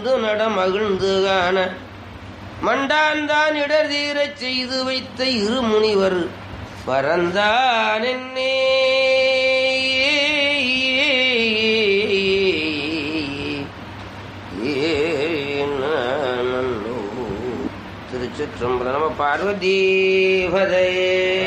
வந்து நட மகிழ்ந்து காண மண்டான்தான் இடர் தீரச் செய்து வைத்த இரு முனிவர் பரந்தான் என்னே திருச்சிற்றம்பலம் நம பார்வதீபதையே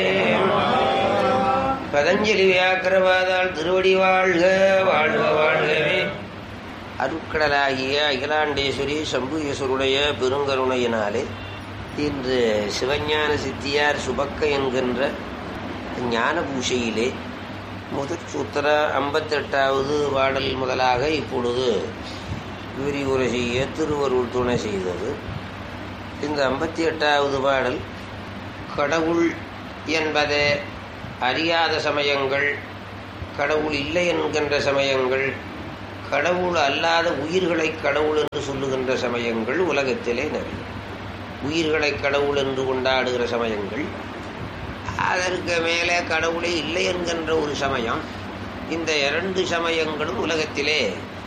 பதஞ்சலி வியாக்கிரவாதால் திருவடி வாழ்க வாழ்க வாழ்கவே அருட்கடலாகிய அகிலாண்டேஸ்வரி சம்புகேஸ்வருடைய பெருங்கருணையினாலே இன்று சிவஞான சித்தியார் சுபக்க என்கின்ற ஞான பூஷையிலே முதற் சூத்திர ஐம்பத்தெட்டாவது பாடல் முதலாக இப்பொழுது விரிவுரை செய்ய திருவருள் துணை செய்தது இந்த ஐம்பத்தி எட்டாவது பாடல் கடவுள் என்பதை அறியாத சமயங்கள் கடவுள் இல்லை என்கின்ற சமயங்கள் கடவுள் அல்லாத உயிர்களை கடவுள் என்று சொல்லுகின்ற சமயங்கள் உலகத்திலே நிறைய உயிர்களை கடவுள் என்று கொண்டாடுகிற சமயங்கள் அதற்கு மேலே கடவுளே இல்லை என்கின்ற ஒரு சமயம் இந்த இரண்டு சமயங்களும் உலகத்திலே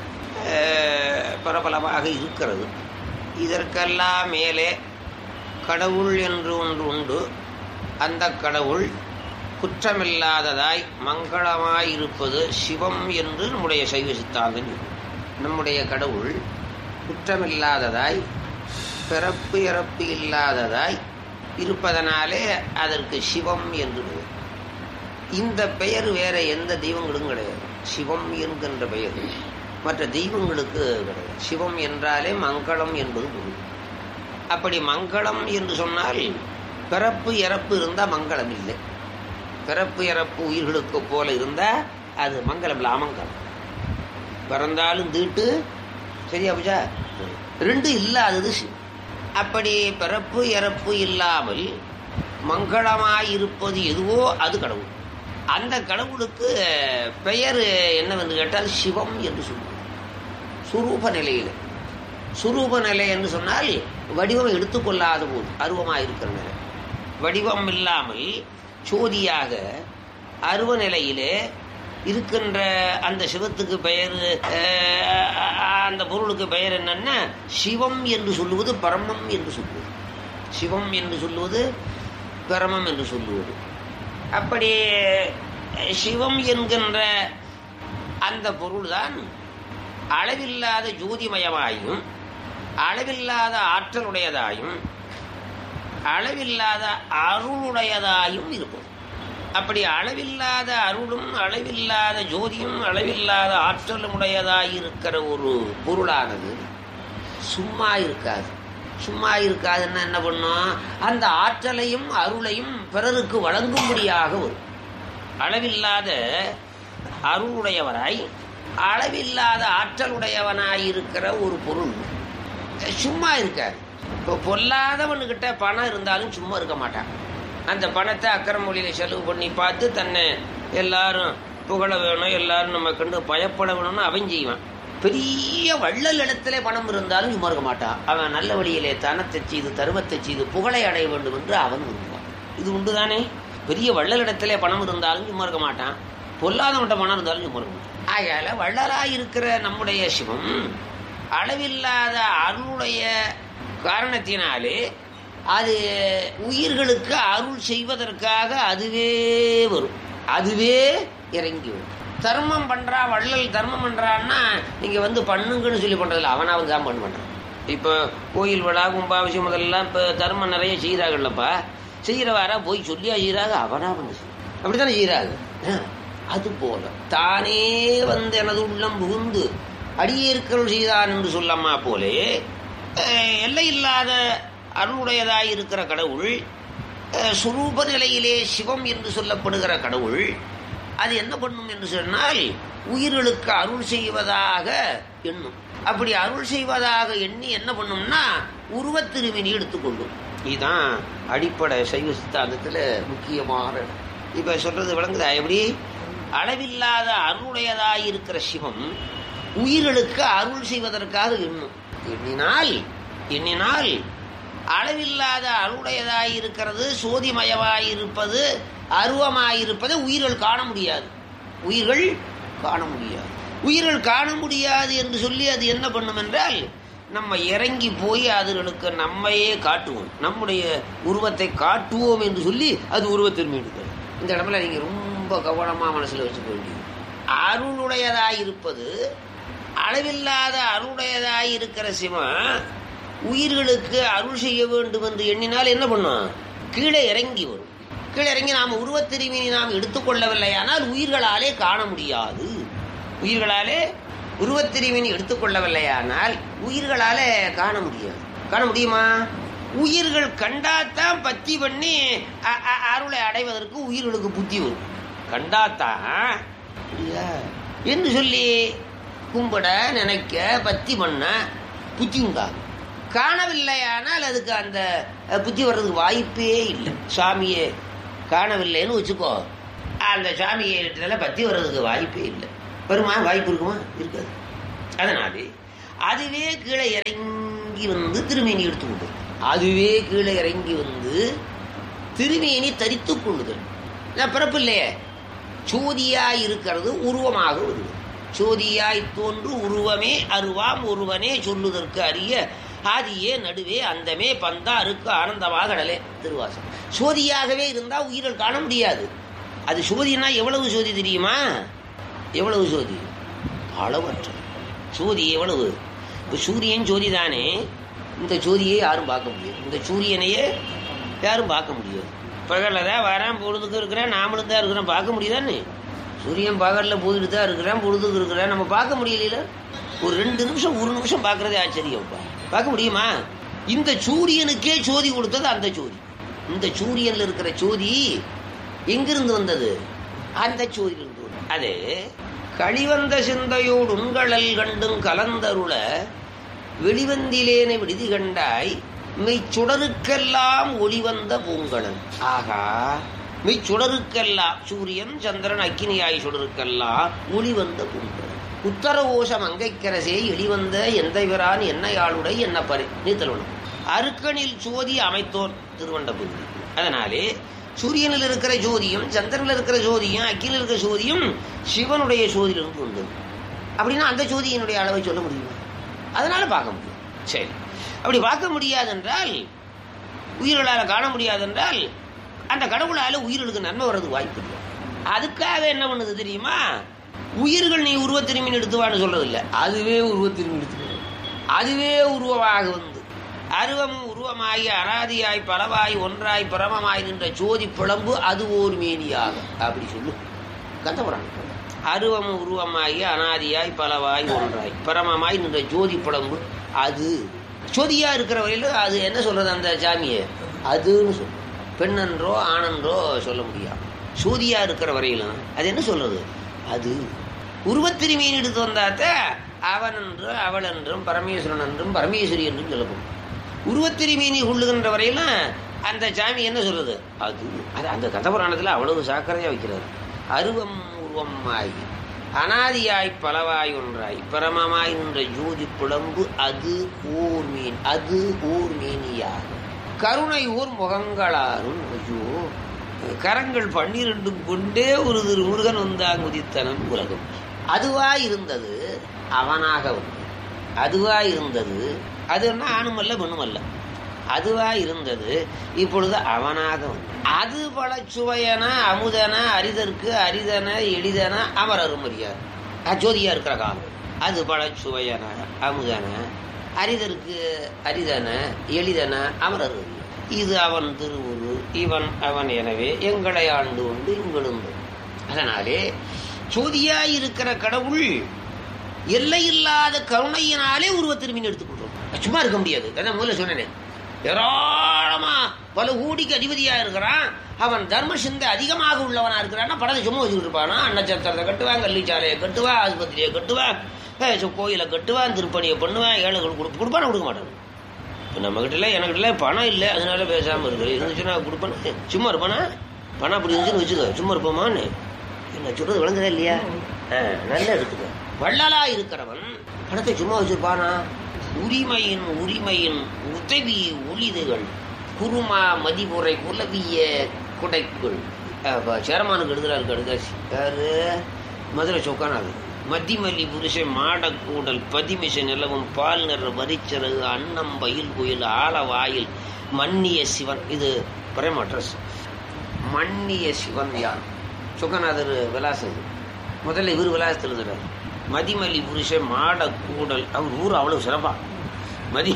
அஹ், பிரபலமாக இருக்கிறது இதற்கெல்லாம் மேலே கடவுள் என்று ஒன்று உண்டு அந்த கடவுள் குற்றமில்லாததாய் மங்களமாய் இருப்பது சிவம் என்று நம்முடைய சைவ சித்தாந்தம் இருக்கு. நம்முடைய கடவுள் குற்றமில்லாததாய் பிறப்பு இறப்பு இல்லாததாய் இருப்பதனாலே அதற்கு சிவம் என்று பெயர் இந்த பெயர் வேற எந்த தெய்வங்களும் கிடையாது சிவம் என்கின்ற பெயர் மற்ற தெய்வங்களுக்கு கிடையாது சிவம் என்றாலே மங்களம் என்பது பொருள் அப்படி மங்களம் என்று சொன்னால் பிறப்பு இறப்பு இருந்தால் மங்களம் இல்லை பிறப்பு இறப்பு உயிர்களுக்கு போல இருந்தால் அது மங்களம் இல்லை அமங்கலம் பிறந்தாலும் தீட்டு சரியா புஜா ரெண்டு இல்லாதது சிவம் அப்படி பிறப்பு இறப்பு இல்லாமல் மங்களமாயிருப்பது எதுவோ அது கடவுள் அந்த கடவுளுக்கு பெயர் என்னவென்று கேட்டால் சிவம் என்று சொல்லுவோம் சுரூப நிலையில் சுரூப நிலை என்று சொன்னால் வடிவம் எடுத்துக்கொள்ளாத போது அருவமாக இருக்கிற நிலை வடிவம் இல்லாமல் சோதியாக அருவ நிலையிலே இருக்கின்ற அந்த சிவத்துக்கு பெயர் அஹ், அந்த பொருளுக்கு பெயர் என்னன்னா சிவம் என்று சொல்லுவது பரமம் என்று சொல்லுவது சிவம் என்று சொல்லுவது பரமம் என்று சொல்லுவது அப்படி அஹ், சிவம் என்கின்ற அந்த பொருள்தான் அளவில்லாத ஜோதிமயமாயும் அளவில்லாத ஆற்றலுடையதாயும் அளவில்லாத அருளுடையதாயும் இருக்கும் அப்படி அளவில்லாத அருளும் அளவில்லாத ஜோதியும் அளவில்லாத ஆற்றலும் உடையதாய் இருக்கிற ஒரு பொருளானது சும்மா இருக்காது சும்மா இருக்காதுன்னா என்ன பண்ணும் அந்த ஆற்றலையும் அருளையும் பிறருக்கு வழங்கும்படியாக வரும் அளவில்லாத அருளுடையவராய் அளவில்லாத ஆற்றலுடையவனாய் இருக்கிற ஒரு பொருள் சும்மா இருக்காது இப்போ பொல்லாதவனுக்கிட்ட பணம் இருந்தாலும் சும்மா இருக்க மாட்டான் அந்த பணத்தை அக்கறை மொழியில செலவு பண்ணி பார்த்து தன்னை எல்லாரும் புகழ வேணும் எல்லாரும் நம்ம கண்டு பயப்பட வேணும்னு அவன் செய்வான் பெரிய வள்ளல் இடத்துல பணம் இருந்தாலும் சும்மா இருக்க மாட்டான் அவன் நல்ல வழியிலே தனத்தை செய்து தருமத்தை செய்து புகழை அடைய வேண்டும் என்று அவன் விரும்புவான் இது உண்டுதானே பெரிய வள்ளல் இடத்துல பணம் இருந்தாலும் சும்மா இருக்க மாட்டான் பொல்லாதவன்கிட்ட பணம் இருந்தாலும் சும்மா இருக்க மாட்டான் ஆகையால வள்ளலாய் இருக்கிற நம்முடைய சிவம் அளவில்லாத அருளுடைய காரணத்தினாலே அது உயிர்களுக்கு அருள் செய்வதற்காக அதுவே வரும் அதுவே இறங்கி வரும் தர்மம் பண்றா வள்ளல் தர்மம் பண்றான்னா நீங்க வந்து பண்ணுங்கன்னு சொல்லி பண்றதில்ல அவனா வந்து தான் பண்ண பண்றான் இப்போ கோயில் விழா கும்பாபிஷேகம் முதல்லாம் இப்போ தர்மம் நிறைய செய்கிறாங்கல்லப்பா செய்கிறவாரா போய் சொல்லியா செய்கிறாங்க அவனா பண்ண அப்படித்தானே செய்கிறாங்க அது போல தானே வந்து எனது உள்ளம் புகுந்து அடியேற்கருள் செய்தான் என்று சொல்லம்மா போலே அஹ், எல்லையில்லாத அருளுடையதாய் இருக்கிற கடவுள் அஹ், சுரூப நிலையிலே சிவம் என்று சொல்லப்படுகிற கடவுள் அது என்ன பண்ணும் என்று சொன்னால் உயிர்களுக்கு அருள் செய்வதாக எண்ணும் அப்படி அருள் செய்வதாக எண்ணி என்ன பண்ணும்னா உருவத்திருவினி எடுத்துக்கொள்ளும் இதுதான் அடிப்படை சைவ சித்தாந்தத்தில் முக்கியமான இடம். இப்ப சொல்றது விளங்குதா எப்படி அளவில்லாத அருளுடையதாய் இருக்கிற சிவம் உயிர்களுக்கு அருள் செய்வதற்காக எண்ணும் எண்ணினால் எண்ணினால் அளவில்லாத அருளுடையதாய் இருக்கிறது சோதிமயமாய் இருப்பது அருவமாயிருப்பதை உயிர்கள் காண முடியாது உயிர்கள் காண முடியாது உயிர்கள் காண முடியாது என்று சொல்லி அது என்ன பண்ணும் என்றால் நம்ம இறங்கி போய் அதுகளுக்கு நம்மையே காட்டுவோம் நம்முடைய உருவத்தை காட்டுவோம் என்று சொல்லி அது உருவத்திரும்பி எடுக்கிறது இந்த இடத்துல நீங்க ரொம்ப கவனமா மனசுல வச்சுக்க வேண்டியது அருளுடையதாய் இருப்பது அளவில்லாத அருளுடையதாய் இருக்கிற சிவன் உயிர்களுக்கு அருள் செய்ய வேண்டும் என்று எண்ணினால் என்ன பண்ணும் கீழே இறங்கி வரும் கீழே இறங்கி நாம் உருவத்திருவினை நாம் எடுத்துக்கொள்ளவில்லை ஆனால் உயிர்களாலே காண முடியாது உயிர்களாலே உருவத்திரிவினை எடுத்துக்கொள்ளவில்லையானால் உயிர்களாலே காண முடியாது காண முடியுமா உயிர்கள் கண்டாத்தான் பத்தி பண்ணி அ- அ- அருளை அடைவதற்கு உயிர்களுக்கு புத்தி வரும் கண்டாத்தான் இல்லையா? என்று சொல்லி கும்பிட நினைக்க பத்தி பண்ண புத்தி உண்டாகும் காணவில்லையானால் அதுக்கு அந்த அஹ், புத்தி வர்றதுக்கு வாய்ப்பே இல்லை சாமியை காணவில்லைன்னு வச்சுக்கோ அந்த சாமியை இடத்துல பத்தி வர்றதுக்கு வாய்ப்பே இல்லை வருமா வாய்ப்பு இருக்குமா இருக்காது அதனாலே அதுவே கீழே இறங்கி வந்து திருமேனி எடுத்துக்கொண்டு அதுவே கீழே இறங்கி வந்து திருமேனி தரித்துக் கொள்ளுதல் நான் பிறப்பு இல்லையே சோதியாய் இருக்கிறது உருவமாக வருது சோதியாய் தோன்று உருவமே அருவாம் ஒருவனே சொல்லுதற்கு அறிய ஆதியே நடுவே அந்தமே பந்தா அருக்கு ஆனந்தமாக கடலே திருவாசம் சோதியாகவே இருந்தா உயிர்கள் காண முடியாது அது சோதினா எவ்வளவு சோதி தெரியுமா எவ்வளவு சோதி அளவற்ற சோதி எவ்வளவு இப்போ சூரியன் ஜோதி தானே இந்த ஜோதியை யாரும் பார்க்க முடியாது இந்த சூரியனையே யாரும் பார்க்க முடியாது பகலில் தான் வரேன் பொழுதுக்கு இருக்கிறேன் நாமளும் தான் இருக்கிறோம் பார்க்க முடியுதானே சூரியன் பகலில் போயிட்டு தான் இருக்கிறேன் பொழுதுக்கு இருக்கிறேன் நம்ம பார்க்க முடியல ஒரு ரெண்டு நிமிஷம் ஒரு நிமிஷம் பார்க்கறதே ஆச்சரியம்ப்பா பார்க்க முடியுமா இந்த சூரியனுக்கே ஜோதி கொடுத்தது அந்த ஜோதி இந்த சூரியன்ல இருக்கிற ஜோதி எங்கிருந்து வந்தது அந்த சோதியிலிருந்து வந்தது. அது கழிவந்த சிந்தையோடு உண்களல் கண்டும் கலந்தருள வெளிவந்திலேன விடுதி கண்டாய் மெய்ச்சுடருக்கெல்லாம் ஒளிவந்த பூங்கலன் ஆகா மெய்ச்சுடருக்கெல்லாம் சூரியன் சந்திரன் அக்கினியாய் சுடருக்கெல்லாம் ஒளிவந்த பூங்கலன் உத்தர ஓஷம் அங்கைக்கரசே எளிவந்த எந்த விரான் என்னையாளுடை என்ன பரி நீத்தலுடன் அருக்கனில் சோதி அமைத்தோர் திருவண்டபுரி அதனாலே சூரியனில் இருக்கிற ஜோதியும் சந்திரனில் இருக்கிற ஜோதியும் அக்கினில் இருக்கிற ஜோதியும் சிவனுடைய ஜோதியிலிருந்து வந்தது அப்படின்னா அந்த ஜோதியினுடைய அளவை சொல்ல முடியுமா அதனால பார்க்க முடியும் சரி அப்படி பார்க்க முடியாதென்றால் உயிர்களால் காண முடியாதென்றால் அந்த கடவுளால உயிர்களுக்கு நன்மை வர்றதுக்கு வாய்ப்பு இல்லை அதுக்காக என்ன பண்ணுது தெரியுமா உயிர்கள் நீ உருவத்திரும்பின் எடுத்துவான்னு சொல்றது இல்லை அதுவே உருவத்திரும்பி எடுத்து அதுவே உருவமாக வந்து அருவம் உருவமாகி அனாதியாய் பலவாய் ஒன்றாய் பிரமமாய் நின்ற ஜோதி பிளம்பு அது ஓர் மேனியாக அப்படி சொல்லு கந்தபுராணம் அருவம் உருவமாகி அனாதியாய் பலவாய் ஒன்றாய் பரமமாய் நின்ற ஜோதி பிளம்பு அது ஜோதியா இருக்கிற வரையில அது என்ன சொல்றது அந்த சாமியை அதுன்னு சொல்லு பெண்ணென்றோ ஆணென்றோ சொல்ல முடியாது சூதியா இருக்கிற வரையிலும் அது என்ன சொல்றது அது உருவத்திருமீன் எடுத்து வந்தாத்த அவன் என்றும் அவள் என்றும் பரமேஸ்வரன் என்றும் பரமேஸ்வரி என்றும் சொல்லப்படும் உருவத்திருமீனி கொள்ளுகின்ற வரையிலும் அந்த சாமி என்ன சொல்றது அது அது அந்த கதபுராணத்தில் அவ்வளவு சாக்கரையா வைக்கிறார் அருவம் உருவமாய் அனாதியாய் பலவாய் ஒன்றாய் பரமமாய் நின்ற ஜோதி புலம்பு அது ஓர் மீன் அது ஓர் மீனியார் கருணை ஓர் முகங்களாரும் ஐயோ கரங்கள் பன்னிரண்டும் கொண்டே ஒரு திரு முருகன் வந்தான் குதித்தனன் உலகம் அதுவா இருந்தது அவனாக வந்தது அதுவா இருந்தது அதுன்னா ஆணும் அல்ல பெண்ணும் அல்ல அதுவா இருந்தது இப்பொழுது அவனாக வந்தது அது பல சுவையன அமுதன அரிதற்கு அரிதன எளிதன அமரரும் அறியார் அஜோதியா இருக்கிற காலம் அது பல சுவையன அமுதன அரிதற்கு அரிதன எளிதன அமரர் அறியார். இது அவன் திருவுரு இவன் அவன் எனவே எங்களை ஆண்டு உண்டு இங்களுண்டு அதனாலே சோதியாய் இருக்கிற கடவுள் எல்லையில்லாத கருணையினாலே உருவத்திரும்பின் எடுத்துக்கொள்றோம் சும்மா இருக்க முடியாது அதான் முதல்ல சொன்னேனே ஏராளமா பல கோடிக்கு அதிபதியா இருக்கிறான் அவன் தர்ம சிந்தை அதிகமாக உள்ளவனா இருக்கிறான்னா படத்தை சும்மா வச்சுக்கிட்டு இருப்பானா நட்சத்திரத்தை கட்டுவான் கள்ளிச்சாலையை கட்டுவான் ஆஸ்பத்திரியை கட்டுவான் அஹ் சு- கோயிலை கட்டுவான் திருப்பணியை பண்ணுவான் ஏழைகள் கொடுப்பு கொடுப்பான கொடுக்க மாட்டான் இப்போ நம்ம கிட்ட எனக்கிட்ட பணம் இல்லை அதனால பேசாம இருக்கு இருந்துச்சுன்னா கொடுப்பேன் சும்மா இருப்பானா பணம் அப்படி இருந்துச்சுன்னு வச்சுக்கோ சும்மா இருப்போமான்னு என்ன சொல்றது விளங்குதா இல்லையா ஆ, நல்லா இருக்குங்க வள்ளலா இருக்கிறவன் பணத்தை சும்மா வச்சிருப்பானா உரிமையின் உரிமையின் உதவி ஒளிதுகள் குருமா மதிமுறை குலவிய குடைக்குள் அப்ப சேரமானுக்கு எழுதுறாரு கடுதாசி யாரு மதுரை சொக்கானாது மதிமல்லி புருஷை மாடக்கூடல் பதிமிசை நிலவும் பால் நிற வரிச்சிறகு அன்னம் பயில் குயில் ஆலவாயில் மன்னிய சிவன் இது பிரேம் அட்ரஸ் மன்னிய சிவன் யார் சுகநாதர் விலாசம் இது முதல்ல இவர் விலாசத்தில் எழுதுறாரு மதிமல்லி புருஷை மாடக்கூடல் அவர் ஊர் அவ்வளவு சிறப்பா மதி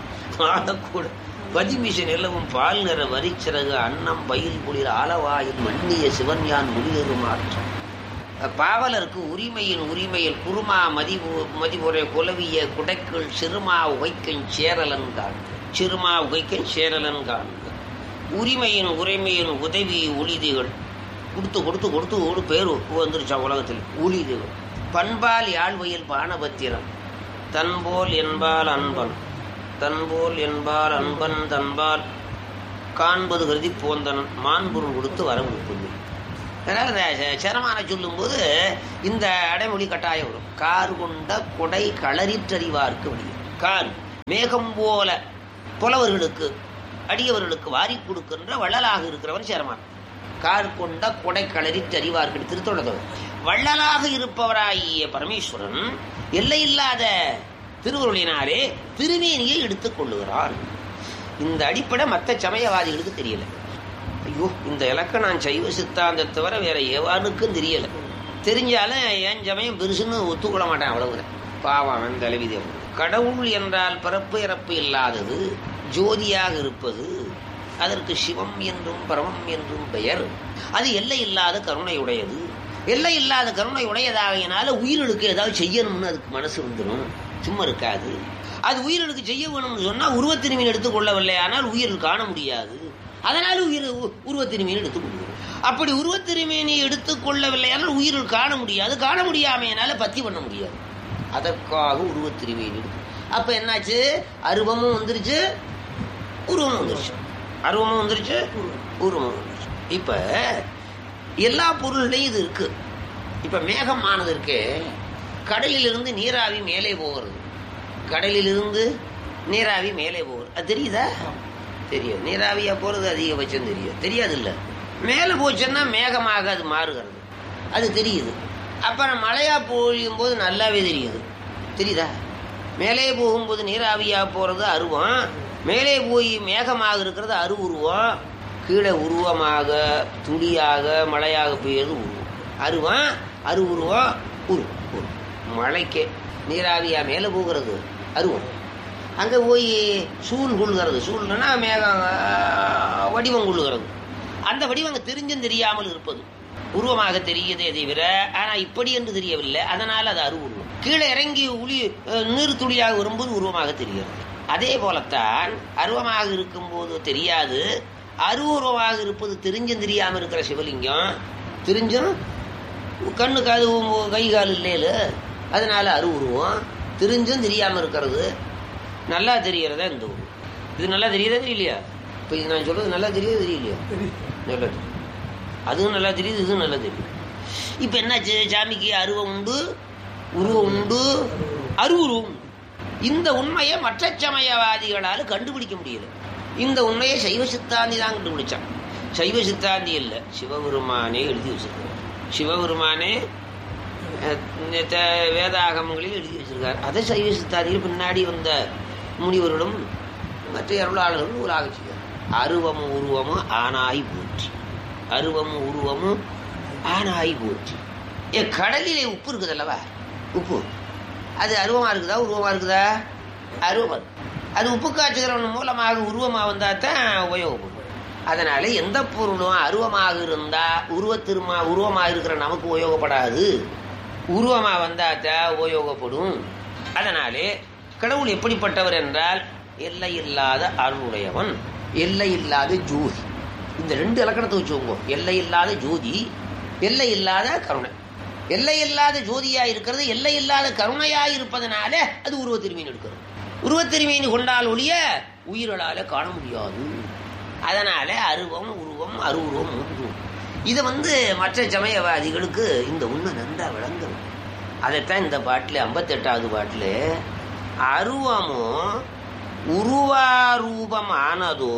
மாடக்கூடல் பதிமிசை நிலவும் பால் நிற வரிச்சிறகு அன்னம் பயில் குளிர் ஆலவாயில் மன்னிய சிவன் யான் முடிதரு மாற்றம் பாவலருக்கு உரிமையின் உரிமையில் குருமா மதிபு மதிபுரை குலவிய குடைக்குள் சிறுமா உகைக்கன் சேரலன்கான் சிறுமா உகைக்கன் சேரலன்கான் உரிமையின் உரிமையின் உதவி ஒளிதுகள் கொடுத்து கொடுத்து கொடுத்து ஒரு பேர் வந்துருச்சா உலகத்தில் ஒளிதுகள் பண்பால் யாழ்வையில் பானபத்திரம் தன்போல் என்பால் அன்பன் தன்போல் என்பால் அன்பன் தன்பால் காண்பது கருதி போந்தன் மான்பொருள் கொடுத்து வர கொடுப்பது அதனால் இந்த ச- சரமான சொல்லும்போது இந்த அடைமொழி கட்டாயம் வரும் கார் கொண்ட கொடை களறிற்றறிவார்க்கு வழி கார் மேகம் போல புலவர்களுக்கு அடியவர்களுக்கு வாரி கொடுக்கின்ற வள்ளலாக இருக்கிறவன் சேரமான் கார் கொண்ட கொடை களறிற்றறிவார்க்கு திருத்தொடர் வள்ளலாக இருப்பவராகிய பரமேஸ்வரன் எல்லையில்லாத திருவருளினாலே திருமேனியை எடுத்துக் கொள்ளுகிறான் இந்த அடிப்படை மற்ற சமயவாதிகளுக்கு தெரியல ஐயோ இந்த இலக்கம் நான் சைவ சித்தாந்தத்தை தவிர வேற எவானுக்கும் தெரியல தெரிஞ்சாலும் என் சமயம் பெருசுன்னு ஒத்துக்கொள்ள மாட்டேன் அவ்வளவுதான் பாவம் அவன் தலைவி தேவன் கடவுள் என்றால் பிறப்பு இறப்பு இல்லாதது ஜோதியாக இருப்பது அதற்கு சிவம் என்றும் பரமம் என்றும் பெயர் அது எல்லை இல்லாத கருணை உடையது எல்லை இல்லாத கருணை உடையதாகையினால உயிர்களுக்கு ஏதாவது செய்யணும்னு அதுக்கு மனசு வந்துடும் சும்மா இருக்காது அது உயிர்களுக்கு செய்ய வேணும்னு சொன்னா உருவத்திருமீன் எடுத்துக்கொள்ளவில்லை ஆனால் உயிரில் காண முடியாது அதனால உயிர் உ- உருவத்திருமீன் எடுத்துக்கொள்கிறோம் அப்படி உருவத்திருமீனை எடுத்துக்கொள்ளவில்லை ஆனால் உயிரில் காண முடியாது காண முடியாமையினால பத்தி பண்ண முடியாது அதற்காக உருவத்திருமீன் எடுத்து அப்ப என்னாச்சு அருவமும் வந்துருச்சு உருவமும் வந்துருச்சு அருவமும் வந்துருச்சு உருவமும் வந்துருச்சு இப்ப எல்லா பொருள்லையும் இது இருக்கு இப்ப மேகமானது இருக்கே கடலிலிருந்து நீராவி மேலே போகிறது கடலிலிருந்து நீராவி மேலே போகிறது அது தெரியுதா தெரியும் நீராவியா போறது அதிகபட்சம் தெரியும் தெரியாது இல்ல மேலே போச்சுன்னா மேகமாக அது மாறுகிறது அது தெரியுது அப்புறம் மழையா பொழியும் போது நல்லாவே தெரியுது தெரியுதா மேலே போகும்போது நீராவியா போறது அருவம் மேலே போய் மேகமாக இருக்கிறது அருவுருவம் கீழே உருவமாக துளியாக மழையாக பெய்யறது உருவம் அருவம் அருவுருவம் உருவம் உருவம். மழைக்கே நீராவியா மேலே போகிறது அருவம் அங்கே போய் சூழ் கொள்கிறது சூழ்னா மேகம் ஆஹ், வடிவம் கொள்ளுகிறது அந்த வடிவம் அங்கே தெரிஞ்சும் தெரியாமல் இருப்பது உருவமாக தெரியுதே தவிர ஆனால் இப்படி என்று தெரியவில்லை அதனால் அது அருவுருவம் கீழே இறங்கி உளி அஹ், நீர் துளியாக வரும்போது உருவமாக தெரிகிறது அதே போலத்தான் அருவமாக இருக்கும்போது தெரியாது அருவுருவமாக இருப்பது தெரிஞ்சும் தெரியாமல் இருக்கிற சிவலிங்கம் தெரிஞ்சும் கண்ணு காது உ- கை கால் இல்லையில அதனால அருவுருவம் தெரிஞ்சும் தெரியாமல் இருக்கிறது நல்லா தெரியறதா இந்த ஊர் இது நல்லா தெரியுதா தெரியலையா இப்போ இது நான் சொல்றது நல்லா தெரியுது தெரியலையா நல்லா தெரியும் அதுவும் நல்லா தெரியுது இதுவும் நல்லா தெரியும் இப்போ என்னாச்சு சாமிக்கு அருவம் உண்டு உருவம் உண்டு அருவுருவம் உண்டு. இந்த உண்மையை மற்ற சமயவாதிகளால் கண்டுபிடிக்க முடியல இந்த உண்மையை சைவ சித்தாந்தி தான் கண்டுபிடிச்சான் சைவ சித்தாந்தி இல்லை சிவபெருமானே எழுதி வச்சிருக்கார் சிவபெருமானே அஹ், இந்த வேதாகமங்களில் எழுதி வச்சிருக்கார் அதை சைவ சித்தாந்தியில் பின்னாடி வந்த முனிவர்களும் மற்ற அருளாளர்களும் ஒரு ஆகச்சிக்கார் அருவமும் உருவமும் ஆனாய் போற்றி அருவமும் உருவமும் ஆனாய் போற்றி ஏ கடலிலே உப்பு இருக்குது அல்லவா உப்பு அது அருவமா இருக்குதா உருவமா இருக்குதா அருவமா இருக்கு. அது உப்பு காய்ச்சுகிறவன் மூலமாக உருவமா வந்தா தான் உபயோகப்படும் அதனால எந்த பொருளும் அருவமாக இருந்தா உருவத்திருமா உருவமாக இருக்கிற நமக்கு உபயோகப்படாது உருவமா வந்தா தான் உபயோகப்படும் அதனாலே கடவுள் எப்படிப்பட்டவர் என்றால் எல்லை இல்லாத அருளுடையவன் எல்லை இல்லாத ஜோதி இந்த ரெண்டு இலக்கணத்தை வச்சுக்கோங்க எல்லை இல்லாத ஜோதி எல்லை இல்லாத கருணை எல்லை இல்லாத ஜோதியா இருக்கிறது எல்லை இல்லாத கருணையா இருப்பதனால அது உருவத்திருமீன் எடுக்கிறது உருவத்திருமீன் கொண்டால் ஒழிய உயிர்களால காண முடியாது அதனால அருவம் உருவம் அருவுருவம் உருவம் இதை வந்து மற்ற சமயவாதிகளுக்கு இந்த உண்மை நன்றா விளங்கும் அதைத்தான் இந்த பாட்டில் ஐம்பத்தெட்டாவது பாட்டில் அருவமும் உருவாரூபம் ஆனதோ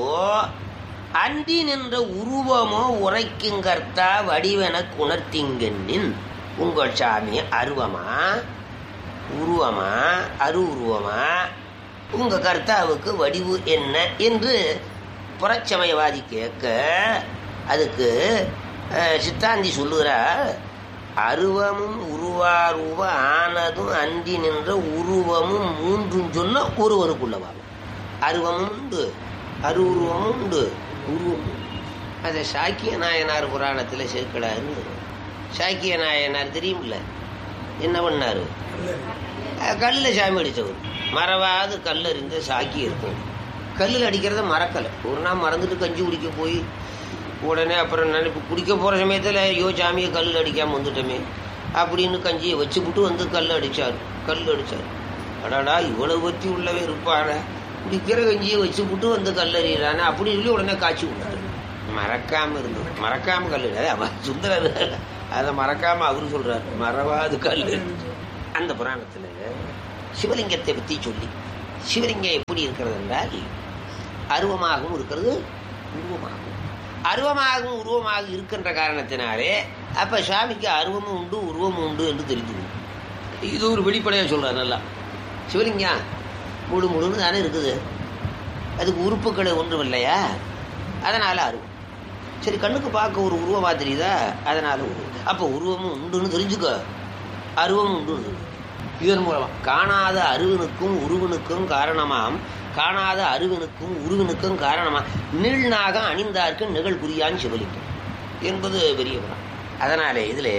அன்றி நின்ற உருவமோ உரைக்குங்கர்த்தா வடிவென குணர்த்திங்கன்னின் உங்கள் சாமி அருவமா உருவமா அரு உருவமா உங்க கர்த்தாவுக்கு வடிவு என்ன என்று புறச்சமயவாதி கேட்க அதுக்கு அஹ், சித்தாந்தி சொல்லுகிறார் அருவமும் உருவாருவ ஆனதும் அன்றி நின்ற உருவமும் மூன்றும் சொன்ன ஒருவனுக்குள்ளவாகும் அருவமும் உண்டு அரு உருவமும் உண்டு உருவமும் உண்டு. அதை சாக்கிய நாயனார் புராணத்தில் சேர்க்கலாரு சாக்கிய நாயனார் தெரியுமில்ல என்ன பண்ணாரு கல்லில் சாமி அடித்தவர் மறவாது கல் அறிந்த சாக்கி இருக்கும் கல்லில் அடிக்கிறத மறக்கலை ஒரு நாள் மறந்துட்டு கஞ்சி குடிக்க போய் உடனே அப்புறம் நினைப்பு குடிக்க போகிற சமயத்தில் ஐயோ சாமியை கல்லில் அடிக்காமல் வந்துட்டோமே அப்படின்னு கஞ்சியை வச்சுப்புட்டு வந்து கல் அடித்தார் கல் அடித்தார் அடாடா இவ்வளவு பற்றி உள்ளவே இருப்பான குடிக்கிற கஞ்சியை வச்சுப்புட்டு வந்து கல் அறிகிறானே அப்படின்னு சொல்லி உடனே காய்ச்சி விட்டாரு மறக்காம இருந்தது மறக்காம கல் அவன் சுந்தரர் அதை மறக்காம அவரு சொல்றாரு மறவாது கல் அந்த புராணத்துல சிவலிங்கத்தை பத்தி சொல்லி சிவலிங்கம் எப்படி இருக்கிறது என்றால் அருவமாகவும் இருக்கிறது உருவமாகவும் அருவமாகவும் உருவமாக இருக்கின்ற காரணத்தினாலே அப்ப சாமிக்கு அருவமும் உண்டு உருவமும் உண்டு என்று தெரிந்து கொள்ளும். இது ஒரு வெளிப்படையா சொல்றாரு நல்லா சிவலிங்கம் முழு முழுன்னு தானே இருக்குது அதுக்கு உறுப்புகள் ஒன்றும் இல்லையா அதனால அருவம் சரி கண்ணுக்கு பார்க்க ஒரு உருவமா தெரியுதா அதனால உருவம் அப்போ உருவமும் உண்டுன்னு தெரிஞ்சுக்க அருவமும் உண்டுன்னு தெரிஞ்சுக்க. இதன் மூலமா காணாத அருவனுக்கும் உருவனுக்கும் காரணமாம் காணாத அருவனுக்கும் உருவனுக்கும் காரணமா நீள்நாக அணிந்தார்க்கு நிகழ் குறியான் சிவலிங்கம் என்பது பெரிய புறம் அதனாலே இதில்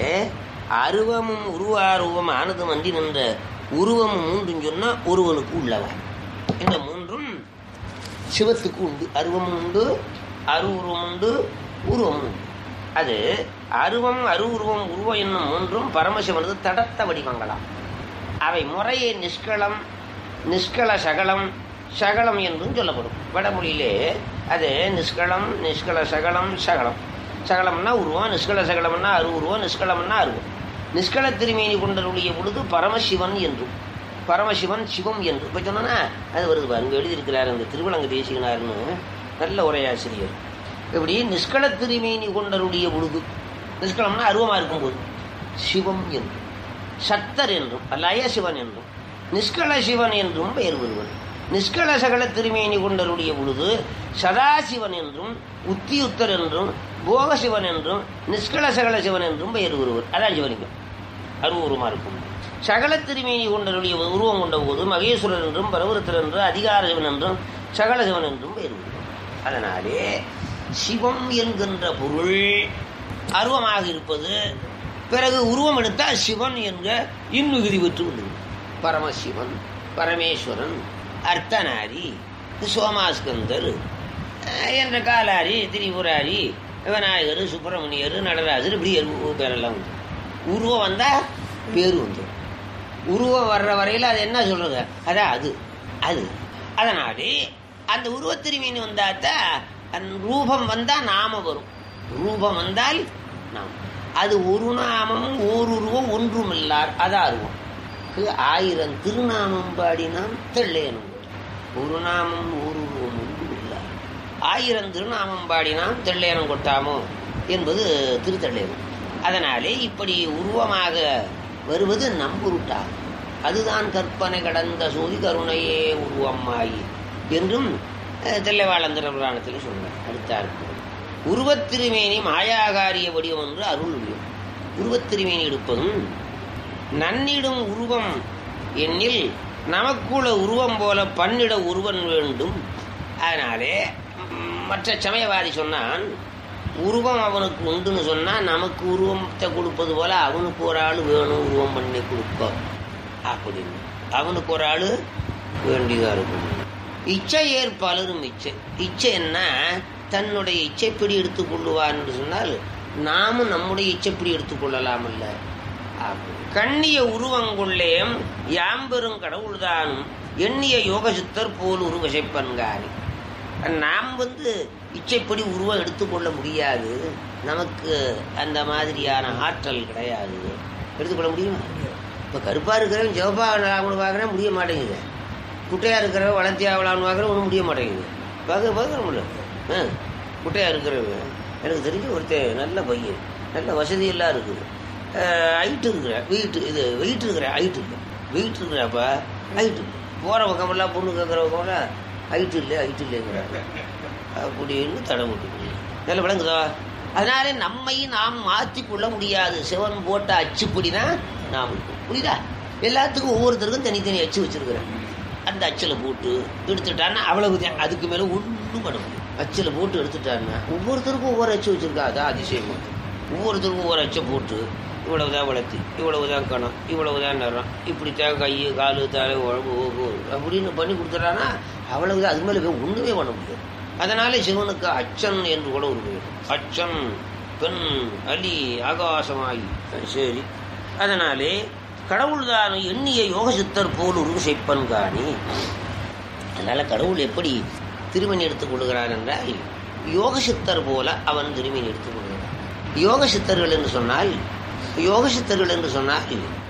அருவமும் உருவாருவம் ஆனதும் அன்றி நின்ற உருவமும் மூன்றும் சொன்னா ஒருவனுக்கு உள்ளவன் இந்த மூன்றும் சிவத்துக்கு உண்டு அருவமும் உண்டு அரு உருவம் உண்டு உருவமும் உண்டு அது அருவம் அரு உருவம் உருவம் என்னும் மூன்றும் பரமசிவனது தடத்த வடிவங்களாம் அவை முறையே நிஷ்களம் நிஷ்கள சகலம் சகலம் என்றும் சொல்லப்படும் வடமொழியிலே அது நிஷ்களம் நிஷ்கள சகலம் சகலம் சகலம்னா உருவம் நிஷ்கள சகலம்னா அரு உருவம் நிஷ்களம்னா அருவம் நிஷ்கள திருமேனி கொண்டருடைய பொழுது பரமசிவன் என்றும் பரமசிவன் சிவம் என்று இப்போ சொன்னா அது வருது பாருங்க எழுதியிருக்கிறார் அந்த திருவிழங்கு தேசிகனார்னு நல்ல உரையாசிரியர் இப்படி நிஷ்கள திருமேனி கொண்டருடைய பொழுது நிஷ்களம்னா அருவமாக இருக்கும்போது சிவம் என்றும் சத்தர் என்றும் லய சிவன் என்றும் நிஷ்கள சிவன் என்றும் பெயர் வருவர் நிஷ்கள சகல திருமேனி கொண்டருடைய பொழுது சதாசிவன் என்றும் உத்தியுத்தர் என்றும் போகசிவன் என்றும் நிஷ்கள சகல சிவன் என்றும் பெயர் வருவர் அதான் சிவலிங்கம் அருவருமா இருக்கும் சகல திருமேனி கொண்டருடைய உருவம் கொண்ட போது மகேஸ்வரர் என்றும் பரவருத்தர் என்றும் அதிகார சிவன் என்றும் சகல சிவன் என்றும் பெயர் வருவர் அதனாலே சிவம் என்கின்ற பொருள் அருவமாக இருப்பது பிறகு உருவம் எடுத்தால் சிவன் என்க இன்மிகுதி பெற்று விடுது பரமசிவன் பரமேஸ்வரன் அர்த்தநாரி சோமாஸ்கந்தர் அஹ், என்ற காலாரி திரிபுராரி விநாயகர் சுப்பிரமணியர் நடராஜர் இப்படி எரு- பேரெல்லாம் உண்டு உருவம் வந்தா பேரு வந்து உருவம் வர்ற வரையில் அது என்ன சொல்றது அதான் அது அது அதனாலே அந்த உருவத்திருமீன் வந்தாத்தான் அந்த ரூபம் வந்தா நாம வரும் ரூபம் வந்தால் நாம் அது ஒரு நாமமும் ஓருருவம் ஒன்றுமில்லார் அதான் அருவம் கு ஆயிரம் திருநாமம் பாடினாம் தெள்ளேனும் ஒரு நாமம் ஓருருவம் ஒன்றுமில்லார் ஆயிரம் திருநாமம் பாடினாம் தெள்ளேனம் கொட்டாமோ என்பது திருத்தள்ளேனம் அதனாலே இப்படி உருவமாக வருவது நம்புருட்டாகும் அதுதான் கற்பனை கடந்த சோதி கருணையே உருவமாயி என்றும் அஹ், தில்லைவாழந்திர புராணத்தில் சொன்னார் அடுத்தாருக்கு உருவத்திருமேனி மாயாகாரிய வடிவம் என்று அருள் உரியும் உருவத்திருமேனி எடுப்பதும் நன்னிடும் உருவம் எண்ணில் நமக்குள்ள உருவம் போல பன்னிட உருவன் வேண்டும் அதனாலே ம், மற்ற சமயவாதி சொன்னான் உருவம் அவனுக்கு உண்டுன்னு சொன்னா நமக்கு உருவத்தை கொடுப்பது போல அவனுக்கு ஒரு ஆள் வேணும் உருவம் பண்ணி கொடுக்க அப்படின்னு அவனுக்கு ஒரு ஆள் வேண்டியதா இருக்கும் இச்சை ஏற்பலரும் இச்சை இச்சை என்ன தன்னுடைய இச்சைப்படி எடுத்துக்கொள்ளுவார் என்று சொன்னால் நாமும் நம்முடைய இச்சைப்படி எடுத்துக்கொள்ளலாமல்ல அப்படி. கண்ணிய உருவங்கொள்ளேம் யாம்பெரும் கடவுள்தானும் எண்ணிய யோகசித்தர் போல் உருவசைப்பன்காரி நாம் வந்து இச்சைப்படி உருவம் எடுத்துக்கொள்ள முடியாது நமக்கு அந்த மாதிரியான ஆற்றல் கிடையாது எடுத்துக்கொள்ள முடியுமா இப்போ கருப்பாக இருக்கிறவன் சிவப்பா ஆகணும் பார்க்குறேன் முடிய மாட்டேங்குது குட்டையாக இருக்கிறவன் வளர்த்தி ஆகலாம்னு பார்க்குறேன் ஒன்றும் முடிய மாட்டேங்குது பார்க்க பார்க்குறோம்ல ஆ குட்டையாக இருக்கிறவன் எனக்கு தெரிஞ்ச ஒருத்தன் நல்ல பையன் நல்ல வசதியெல்லாம் இருக்குது ஹைட் இருக்கிற வெயிட் இது வெயிட் இருக்கிற ஹைட் இல்லை வெயிட் இருக்கிறப்ப ஹைட் போகிற பக்கமெல்லாம் பொண்ணு கேட்குற பக்கமெல்லாம் ஹைட் இல்லை ஹைட் இல்லைங்கிறாங்க அப்படின்னு தடை போட்டு நல்ல விளங்குதா அதனால நம்மை நாம் மாற்றிக்கொள்ள முடியாது சிவன் போட்ட அச்சுப்படி தான் நாம் இருக்கோம் புரியுதா எல்லாத்துக்கும் ஒவ்வொருத்தருக்கும் தனித்தனி அச்சு வச்சிருக்கிறேன் அந்த அச்சில் போட்டு எடுத்துட்டான்னா அவ்வளவுதான் அதுக்கு மேலே ஒன்றும் பண்ண முடியும் அச்சில் போட்டு எடுத்துட்டான்னா ஒவ்வொருத்தருக்கும் ஒவ்வொரு அச்சு வச்சிருக்கா அதான் அதிசயம் ஒவ்வொருத்தருக்கும் ஒவ்வொரு அச்சை போட்டு இவ்வளவுதான் வளர்த்தி இவ்வளவுதான் கணம் இவ்வளவுதான் நிறம் இப்படித்தான் கை கால் தலை உழம்பு ஓகு அப்படின்னு பண்ணி கொடுத்துட்றான்னா அவ்வளவுதான் அது மேலே ஒன்றுமே பண்ண முடியாது அதனால சிவனுக்கு அச்சன் என்று கூட ஒரு பேர் அச்சன் பெண் அலி ஆகாசமாயி சரி அதனாலே கடவுள்தான் எண்ணிய யோக சித்தர் போல் உருவு செய்ப்பன் காணி அதனால கடவுள் எப்படி திருமணி எடுத்துக் கொள்கிறார் என்றால் யோக சித்தர் போல அவன் திருமணி எடுத்துக் கொள்கிறான் யோக சித்தர்கள் என்று சொன்னால் யோக சித்தர்கள் என்று சொன்னால்